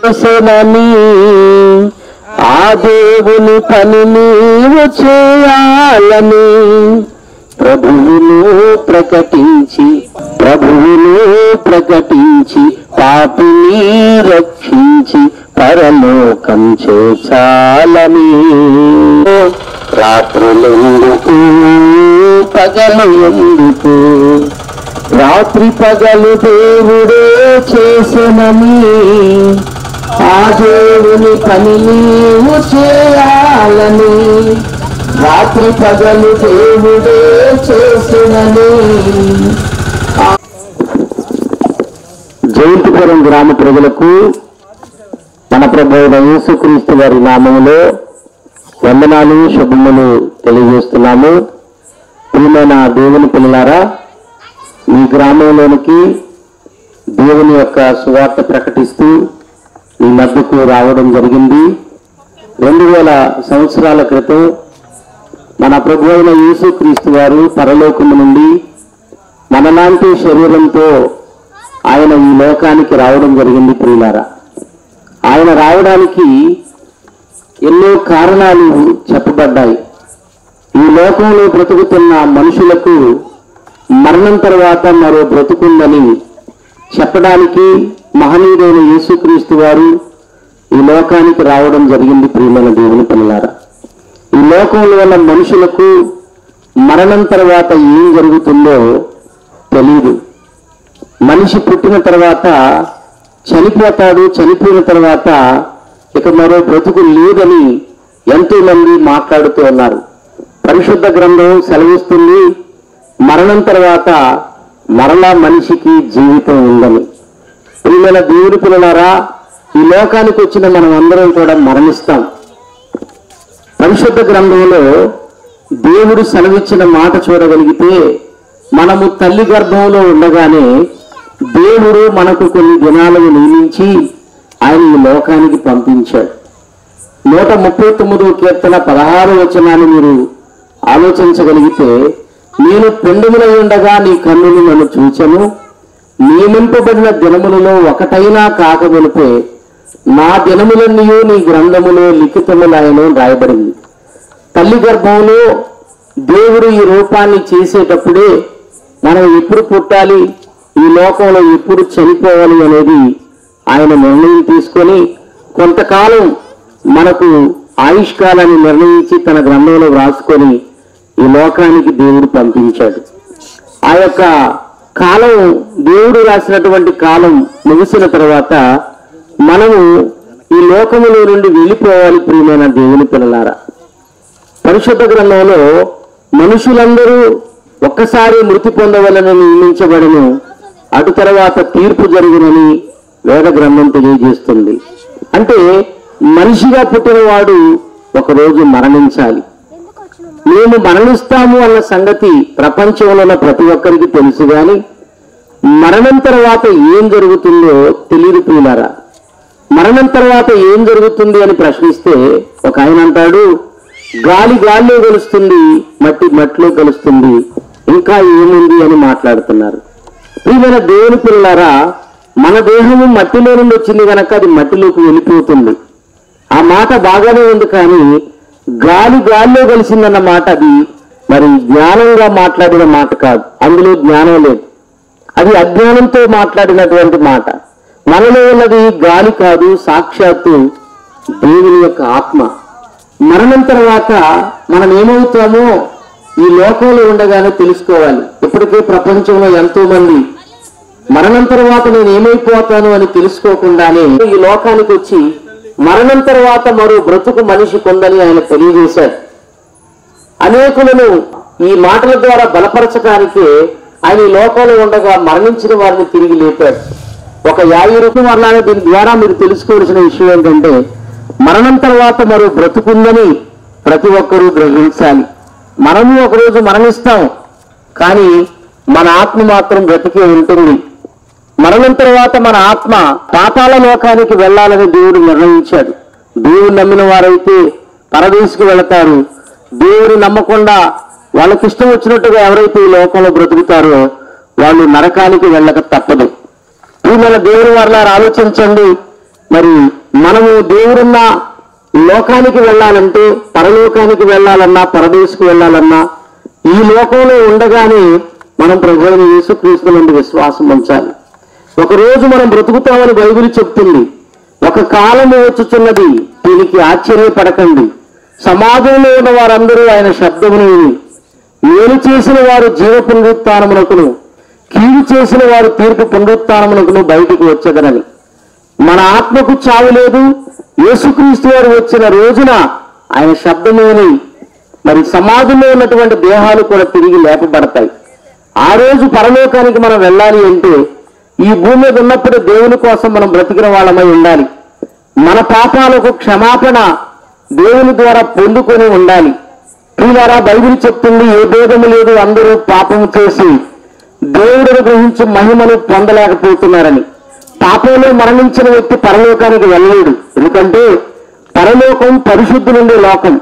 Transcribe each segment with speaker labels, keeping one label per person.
Speaker 1: చేసెనని ఆ దేవుని పని నీవు చేయాలని ప్రభువును ప్రకటించి ప్రభువును ప్రకటించి పాపిని రక్షించి పరలోకం చేచాలని రాత్రులెందుకు పగలు ఎందుకు రాత్రి పగలు దేవుడే చేసెనని ఆ దేవుని పని నీవు చేయాలని రాత్రి పగలు దేవుడే చేసినని జయంతిపురం గ్రామ ప్రజలకు మన ప్రభు యేసుక్రీస్తు వారి నామములో వందనాలు శుభములు తెలియజేస్తున్నాము ప్రియమైన దేవుని పిల్లలారా మీ గ్రామంలోనికి దేవుని యొక్క సువార్త ప్రకటిస్తూ మీ మధ్యకు రావడం జరిగింది రెండు వేల సంవత్సరాల క్రితం మన ప్రభు అయిన యేసుక్రీస్తు వారు పరలోకము నుండి మనలాంటి శరీరంతో ఆయన ఈ లోకానికి రావడం జరిగింది ప్రియులారా ఆయన రావడానికి ఎన్నో కారణాలు చెప్పబడ్డాయి ఈ లోకంలో బ్రతుకుతున్న మనుషులకు మరణం తర్వాత మరో బ్రతుకుందని చెప్పడానికి మహనీయుడైన యేసుక్రీస్తు వారు ఈ లోకానికి రావడం జరిగింది ప్రియమైన దేవుని పిల్లలారా ఈ లోకంలో ఉన్న మనుషులకు మరణం తర్వాత ఏం జరుగుతుందో తెలియదు మనిషి పుట్టిన తర్వాత చనిపోతాడు చనిపోయిన తర్వాత ఇక మరో బ్రతుకు లేదని ఎంతో మంది మాట్లాడుతూ ఉన్నారు పరిశుద్ధ గ్రంథం సెలవిస్తుంది మరణం తర్వాత మరలా మనిషికి జీవితం ఉందని ప్రియమైన దేవుడి పిల్లలారా ఈ లోకానికి వచ్చిన మనం అందరం కూడా మరణిస్తాం పరిశుద్ధ గ్రంథంలో దేవుడు సెలవిచ్చిన మాట చూడగలిగితే మనము తల్లి గర్భంలో ఉండగానే దేవుడు మనకు కొన్ని దినాలను నియమించి ఆయన ఈ లోకానికి పంపించాడు నూట ముప్పై తొమ్మిదో కీర్తన పదహారు వచనాన్ని మీరు ఆలోచించగలిగితే నేను పెండుములై ఉండగా నీ కన్నులు నన్ను చూచెను నియమింపబడిన దినములలో ఒకటైనా కాకగొలిపే నా దినములన్నీ నీ గ్రంథములో లిఖితములాయను రాయబడింది తల్లి గర్భంలో దేవుడు ఈ రూపాన్ని చేసేటప్పుడే మనం ఎప్పుడు పుట్టాలి ఈ లోకంలో ఎప్పుడు చనిపోవాలి అనేది ఆయన నిర్ణయం తీసుకొని కొంతకాలం మనకు ఆయుష్కాలాన్ని నిర్ణయించి తన గ్రంథంలో వ్రాసుకొని ఈ లోకానికి దేవుడు పంపించాడు ఆ యొక్క కాలం దేవుడు రాసినటువంటి కాలం ముగిసిన తర్వాత మనము ఈ లోకములో నుండి వెళ్ళిపోవాలి ప్రియమైన దేవుని పిల్లలారా పరిశుద్ధ గ్రంథంలో మనుషులందరూ ఒక్కసారి మృతి పొందవలని నియమించబడను అటు తర్వాత తీర్పు జరుగునని వేద గ్రంథం తెలియజేస్తుంది అంటే మనిషిగా పుట్టినవాడు ఒకరోజు మరణించాలి మేము మరణిస్తాము అన్న సంగతి ప్రపంచంలో ఉన్న ప్రతి ఒక్కరికి తెలుసు గాని మరణం తర్వాత ఏం జరుగుతుందో తెలియదు ప్రియులారా మరణం తర్వాత ఏం జరుగుతుంది అని ప్రశ్నిస్తే ఒక ఆయన అంటాడు గాలి గాల్లో కలుస్తుంది మట్టి మట్టిలో కలుస్తుంది ఇంకా ఏముంది అని మాట్లాడుతున్నారు ప్రియమైన దేవుని పిల్లలారా మన దేహము మట్టిలో నుండి వచ్చింది కనుక అది మట్టిలోకి వెళ్ళిపోతుంది ఆ మాట బాగానే ఉంది కానీ గాలి గాల్లో కలిసిందన్న మాట అది మరి జ్ఞానంగా మాట్లాడిన మాట కాదు అందులో జ్ఞానం లేదు అది అజ్ఞానంతో మాట్లాడినటువంటి మాట మనలో ఉన్నది గాలి కాదు సాక్షాత్తు దేవుని యొక్క ఆత్మ మరణం తర్వాత మనం ఏమవుతామో ఈ లోకంలో ఉండగానే తెలుసుకోవాలి ఇప్పటికే ప్రపంచంలో ఎంతో మంది మరణం తర్వాత నేను ఏమైపోతాను అని తెలుసుకోకుండానే ఈ లోకానికి వచ్చి మరణం తర్వాత మరో బ్రతుకు మనిషి కొందని ఆయన తెలియజేశాడు అనేకులను ఈ మాటల ద్వారా బలపరచడానికే ఆయన ఈ లోకంలో ఉండగా మరణించిన వారిని తిరిగి లేపాడు ఒక యాభై రూపాయల వర్ణాలు దీని ద్వారా మీరు తెలుసుకోవాల్సిన విషయం ఏంటంటే మరణం తర్వాత మరో బ్రతుకుందని ప్రతి ఒక్కరూ గ్రహించాలి మనము ఒకరోజు మరణిస్తాం కానీ మన ఆత్మ మాత్రం బ్రతికే ఉంటుంది మరణం తర్వాత మన ఆత్మ పాతాల లోకానికి వెళ్ళాలని దేవుడు నిర్ణయించాడు దేవుడు నమ్మిన వారైతే పరదేశికి వెళతారు దేవుడు నమ్మకుండా వాళ్ళకి ఇష్టం వచ్చినట్టుగా ఎవరైతే ఈ లోకంలో బ్రతుకుతారో వాళ్ళు నరకానికి వెళ్ళక తప్పదు ఈ మన దేవుని వారిని ఆలోచించండి మరి మనము దేవుడున్న లోకానికి వెళ్ళాలంటే పరలోకానికి వెళ్ళాలన్నా పరదేశకు వెళ్ళాలన్నా ఈ లోకంలో ఉండగానే మనం ప్రభుత్వ యేసుక్రీస్తు నుండి విశ్వాసం ఉంచాలి ఒక రోజు మనం బ్రతుకుతామని బైబిల్ చెప్తుంది ఒక కాలము వచ్చుచున్నది దీనికి ఆశ్చర్యపడకండి సమాజంలో ఉన్న వారందరూ ఆయన శబ్దమును విని మేలు చేసిన వారు జీవ పునరుత్నమునకును కీడు చేసిన వారు తీర్పు పునరుత్నమునకును బయటికి వచ్చేదనని మన ఆత్మకు చావు లేదు యేసుక్రీస్తు వారు వచ్చిన రోజున ఆయన శబ్దము విని మరి సమాజంలో ఉన్నటువంటి దేహాలు కూడా తిరిగి లేపబడతాయి ఆ రోజు పరలోకానికి మనం వెళ్ళాలి అంటే ఈ భూమి మీద ఉన్నప్పుడు దేవుని కోసం మనం బ్రతికిన వాళ్ళమై ఉండాలి మన పాపాలకు క్షమాపణ దేవుని ద్వారా పొందుకొని ఉండాలి ప్రియులారా బైబిల్ చెప్తుంది ఏ భేదము లేదు అందరూ పాపము చేసి దేవుడిని గ్రహించి మహిమను పొందలేకపోతున్నారని పాపంలో మరణించిన వ్యక్తి పరలోకానికి వెళ్ళలేడు ఎందుకంటే పరలోకం పరిశుద్ధులుండే లోకం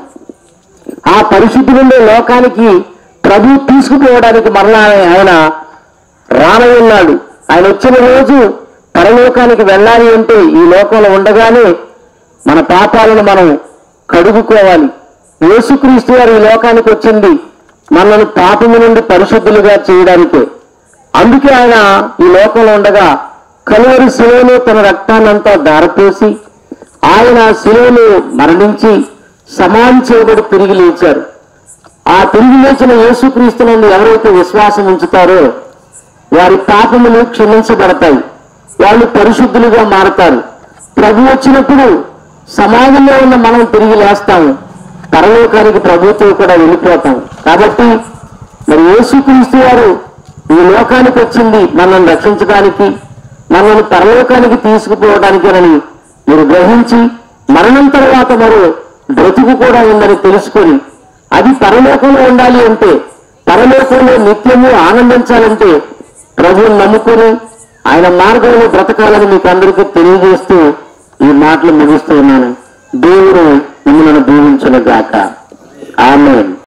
Speaker 1: ఆ పరిశుద్ధులుండే లోకానికి ప్రభు తీసుకుపోవడానికి మరలా ఆయన రానయ్యున్నాడు ఆయన వచ్చిన రోజు పరలోకానికి వెళ్ళాలి అంటే ఈ లోకంలో ఉండగానే మన పాపాలను మనం కడుగుకోవాలి యేసుక్రీస్తు వారు ఈ లోకానికి వచ్చింది మనల్ని పాపము నుండి పరిశుద్ధులుగా చేయడానికే అందుకే ఆయన ఈ లోకంలో ఉండగా కలువరి శిలువలో తన రక్తాన్నంతా దారపోసి ఆయన శిలువలో మరణించి సమాధి చేయబడి తిరిగి లేచారు ఆ తిరిగి లేచిన యేసుక్రీస్తు నుండి ఎవరైతే విశ్వాసం ఉంచుతారో వారి పాపములు క్షమించబడతాయి వాళ్ళు పరిశుద్ధులుగా మారతారు ప్రభు వచ్చినప్పుడు సమాజంలో ఉన్న మనం తిరిగి లేస్తాము పరలోకానికి ప్రభుతో కూడా వెళ్ళిపోతాం కాబట్టి మరి యేసుక్రీస్తు వారు ఈ లోకానికి వచ్చింది మనల్ని రక్షించడానికి మనల్ని పరలోకానికి తీసుకుపోవడానికేనని మీరు గ్రహించి మరణం తర్వాత మరో బ్రతుకు కూడా ఉందని తెలుసుకొని అది పరలోకంలో ఉండాలి అంటే పరలోకంలో నిత్యము ఆనందించాలంటే ప్రభువుని నమ్ముకొని ఆయన మార్గంలో బ్రతకాలని మీకు అందరికీ తెలియజేస్తూ ఈ మాటలు ముగిస్తూ ఉన్నాను దేవుడు మిమ్మల్ని దీవించును గాక ఆమె